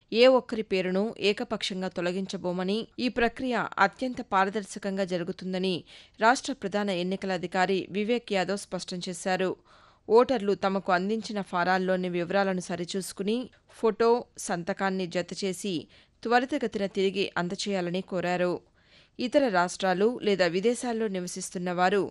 ఏ ఒక్కరి పేరును ఏకపక్షంగా తొలగించబోమని ఈ ప్రక్రియ అత్యంత పారదర్శకంగా జరుగుతుందని రాష్ట్ర ప్రధాన ఎన్నికల అధికారి వివేక్ యాదవ్ స్పష్టం చేశారు ఓటర్లు తమకు అందించిన ఫారాల్లోని వివరాలను సరిచూసుకుని ఫోటో సంతకాన్ని జతచేసి త్వరితగతిన తిరిగి అందచేయాలని కోరారు ఇతర రాష్ట్రాలు లేదా విదేశాల్లో నివసిస్తున్న వారు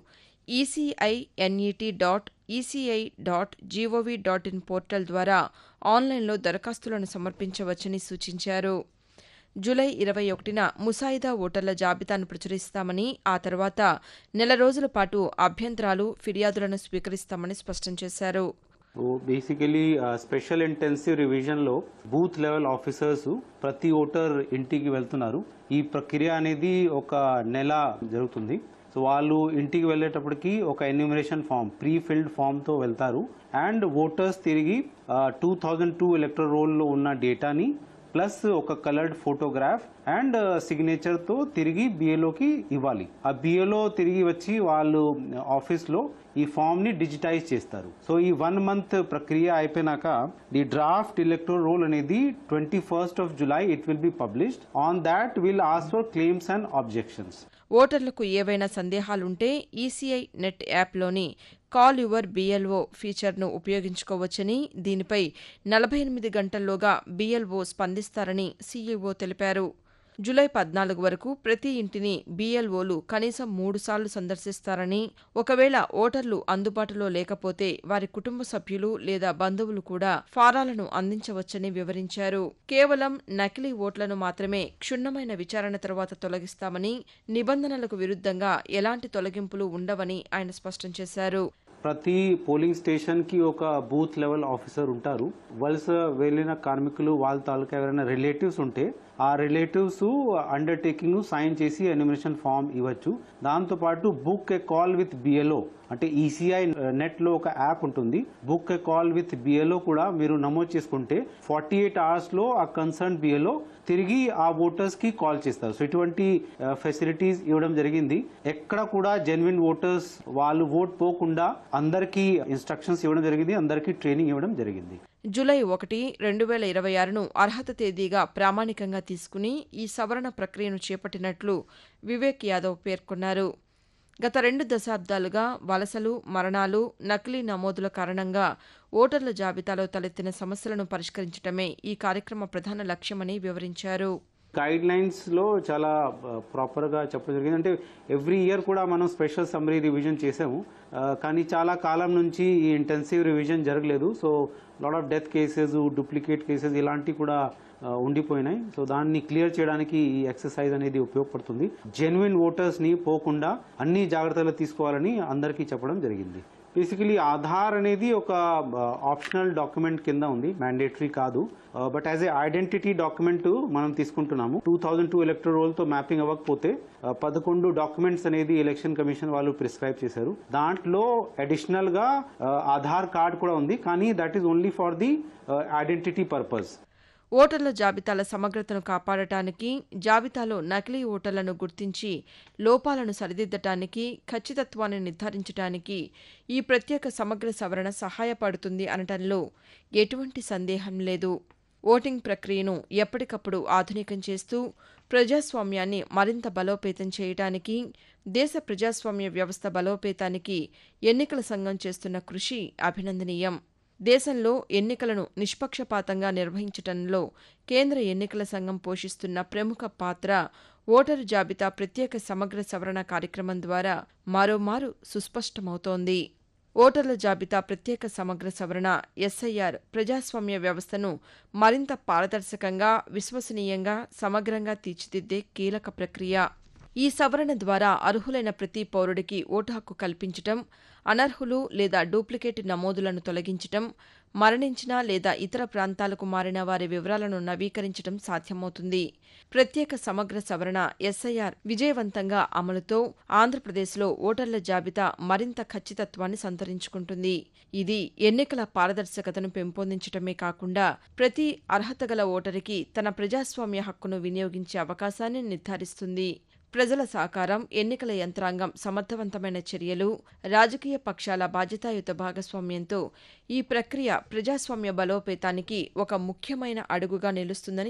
ECI N E T dot ECI dot G O V dot in portal ద్వారా ఆన్లైన్లో దరఖాస్తులను సమర్పించవచ్చని సూచించారు జూలై ఇరవై ఒకటిన ముసాయిదా ఓటర్ల జాబితాను ప్రచురిస్తామని ఆ తర్వాత నెల రోజుల పాటు అభ్యంతరాలు ఫిర్యాదులను స్వీకరిస్తామని స్పష్టం చేశారు సో బేసికలీ స్పెషల్ ఇంటెన్సివ్ రివిజన్లో బూత్ లెవెల్ ఆఫీసర్స్ ప్రతి ఓటర్ ఇంటికి వెళ్తున్నారు ఈ ప్రక్రియ అనేది ఒక నెల జరుగుతుంది సో వాళ్ళు ఇంటికి వెళ్ళేటప్పటికి ఒక ఎన్యూమరేషన్ ఫామ్ ప్రీ ఫిల్డ్ ఫామ్తో వెళ్తారు అండ్ ఓటర్స్ తిరిగి టూ థౌజండ్ టూ ఎలక్ట్రల్ రోల్లో ఉన్న డేటాని ప్లస్ ఒక కలర్డ్ ఫోటోగ్రాఫ్ అండ్ సిగ్నేచర్తో తిరిగి బిఏలోకి ఇవ్వాలి ఆ బిఏలో తిరిగి వచ్చి వాళ్ళు ఆఫీస్లో ఈ ఫామ్ని డిజిటైజ్ చేస్తారు సో ఈ వన్ మంత్ ప్రక్రియ అయిపోయినాక ది డ్రాఫ్ట్ ఎలక్ట్రల్ రోల్ అనేది twenty first of July it will be published on that will as for claims and objections ఓటర్లకు ఏవైనా సందేహాలుంటే ఈసీఐ నెట్ యాప్లోని కాల్ యువర్ బీఎల్ఓ ఫీచర్ను ఉపయోగించుకోవచ్చని దీనిపై నలభై ఎనిమిది గంటల్లోగా బీఎల్ఓ స్పందిస్తారని సీఈఓ తెలిపారు జూలై పద్నాలుగు వరకు ప్రతి ఇంటిని బీఎల్ఓలు కనీసం మూడుసార్లు సందర్శిస్తారని ఒకవేళ ఓటర్లు అందుబాటులో లేకపోతే వారి కుటుంబ సభ్యులు లేదా బంధువులు కూడా ఫారాలను అందించవచ్చని వివరించారు కేవలం నకిలీ ఓట్లను మాత్రమే క్షుణ్ణమైన విచారణ తర్వాత తొలగిస్తామని నిబంధనలకు విరుద్ధంగా ఎలాంటి తొలగింపులు ఉండవని ఆయన స్పష్టం చేశారు ప్రతి పోలింగ్ స్టేషన్ కి ఒక బూత్ లెవెల్ ఆఫీసర్ ఉంటారు వలస వెళ్ళిన కార్మికులు వాళ్ళ తాలూకా ఎవరైనా రిలేటివ్స్ ఉంటే ఆ రిలేటివ్స్ అండర్టేకింగ్ సైన్ చేసి ఎనిమినేషన్ ఫామ్ ఇవ్వచ్చు దాంతోపాటు book a call with BLO అంటే ఈసీఐ నెట్లో ఒక యాప్ ఉంటుంది book a call with BLO కూడా మీరు నమోదు చేసుకుంటే ఫార్టీ ఎయిట్ అవర్స్లో ఆ కన్సర్న్ బిఎల్ఓ తిరిగి ఆ ఓటర్స్ కి కాల్ చేస్తారు సో ఇటువంటి ఫెసిలిటీస్ ఇవ్వడం జరిగింది ఎక్కడ కూడా జెన్యున్ ఓటర్స్ వాళ్ళు ఓట్ పోకుండా అందరికీ ఇన్స్ట్రక్షన్స్ ఇవ్వడం జరిగింది అందరికీ ట్రైనింగ్ ఇవ్వడం జరిగింది జూలై ఒకటి రెండు వేల ఇరవై ఆరును అర్హత తేదీగా ప్రామాణికంగా తీసుకుని ఈ సవరణ ప్రక్రియను చేపట్టినట్లు వివేక్ యాదవ్ పేర్కొన్నారు గత రెండు దశాబ్దాలుగా వలసలు మరణాలు నకిలీ నమోదుల కారణంగా ఓటర్ల జాబితాలో తలెత్తిన సమస్యలను పరిష్కరించడమే ఈ కార్యక్రమ ప్రధాన లక్ష్యమని వివరించారు గైడ్ లైన్స్ లో చాలా ప్రాపర్ గా చెప్పడం జరిగింది అంటే ఎవ్రీ ఇయర్ కూడా మనం స్పెషల్ సమ్మరీ రివిజన్ చేసాము ఆ, కానీ చాలా కాలం నుంచి ఈ ఇంటెన్సివ్ రివిజన్ జరగలేదు so lot of death cases duplicate cases ఇలాంటివి కూడా ఆ, ఉండిపోయినాయి సో దాన్ని క్లియర్ చేయడానికి ఈ ఎక్సర్సైజ్ అనేది ఉపయోగపడుతుంది జెన్యున్ ఓటర్స్ ని పోకుండా అన్ని జాగ్రత్తలు తీసుకోవాలని అందరికీ చెప్పడం జరిగింది బేసికలీ ఆధార్ అనేది ఒక ఆప్షనల్ డాక్యుమెంట్ కింద ఉంది మ్యాండేటరీ కాదు but as a identity document మనం తీసుకుంటున్నాము టూ థౌజండ్ టూ ఎలక్ట్రల్ రోల్తో మ్యాపింగ్ అవ్వకపోతే uh, పదకొండు డాక్యుమెంట్స్ అనేది ఎలక్షన్ కమిషన్ వాళ్ళు ప్రిస్క్రైబ్ చేశారు దాంట్లో అడిషనల్ గా uh, ఆధార్ కార్డ్ కూడా ఉంది కానీ that is only for the identity purpose ఓటర్ల జాబితాల సమగ్రతను కాపాడటానికి జాబితాలో నకిలీ ఓటర్లను గుర్తించి లోపాలను సరిదిద్దటానికి ఖచ్చితత్వాన్ని నిర్ధారించడానికి ఈ ప్రత్యేక సమగ్ర సవరణ సహాయపడుతుంది అనటంలో ఎటువంటి సందేహం లేదు ఓటింగ్ ప్రక్రియను ఎప్పటికప్పుడు ఆధునికం చేస్తూ ప్రజాస్వామ్యాన్ని మరింత బలోపేతం చేయడానికి దేశ ప్రజాస్వామ్య వ్యవస్థ బలోపేతానికి ఎన్నికల సంఘం చేస్తున్న కృషి అభినందనీయం దేశంలో ఎన్నికలను నిష్పక్షపాతంగా నిర్వహించటంలో కేంద్ర ఎన్నికల సంఘం పోషిస్తున్న ప్రముఖ పాత్ర ఓటరు జాబితా ప్రత్యేక సమగ్ర సవరణ కార్యక్రమం ద్వారా మరోమారు సుస్పష్టమవుతోంది ఓటర్ల జాబితా ప్రత్యేక సమగ్ర సవరణ ఎస్ఐఆర్ ప్రజాస్వామ్య వ్యవస్థను మరింత పారదర్శకంగా విశ్వసనీయంగా సమగ్రంగా తీర్చిదిద్దే కీలక ప్రక్రియ ఈ సవరణ ద్వారా అర్హులైన ప్రతి పౌరుడికి ఓటు హక్కు కల్పించటం అనర్హులు లేదా డూప్లికేట్ నమోదులను తొలగించటం మరణించిన లేదా ఇతర ప్రాంతాలకు మారిన వారి వివరాలను నవీకరించడం సాధ్యమవుతుంది ప్రత్యేక సమగ్ర సవరణ ఎస్ఐఆర్ విజయవంతంగా అమలుతో ఆంధ్రప్రదేశ్లో ఓటర్ల జాబితా మరింత ఖచ్చితత్వాన్ని సంతరించుకుంటుంది ఇది ఎన్నికల పారదర్శకతను పెంపొందించడమే కాకుండా ప్రతి అర్హత గల ఓటరికి తన ప్రజాస్వామ్య హక్కును వినియోగించే అవకాశాన్ని నిర్ధారిస్తుంది ప్రజల సహకారం ఎన్నికల యంత్రాంగం సమర్థవంతమైన చర్యలు రాజకీయ పక్షాల బాధ్యతాయుత భాగస్వామ్యంతో ఈ ప్రక్రియ ప్రజాస్వామ్య బలోపేతానికి ఒక ముఖ్యమైన అడుగుగా నిలుస్తుందని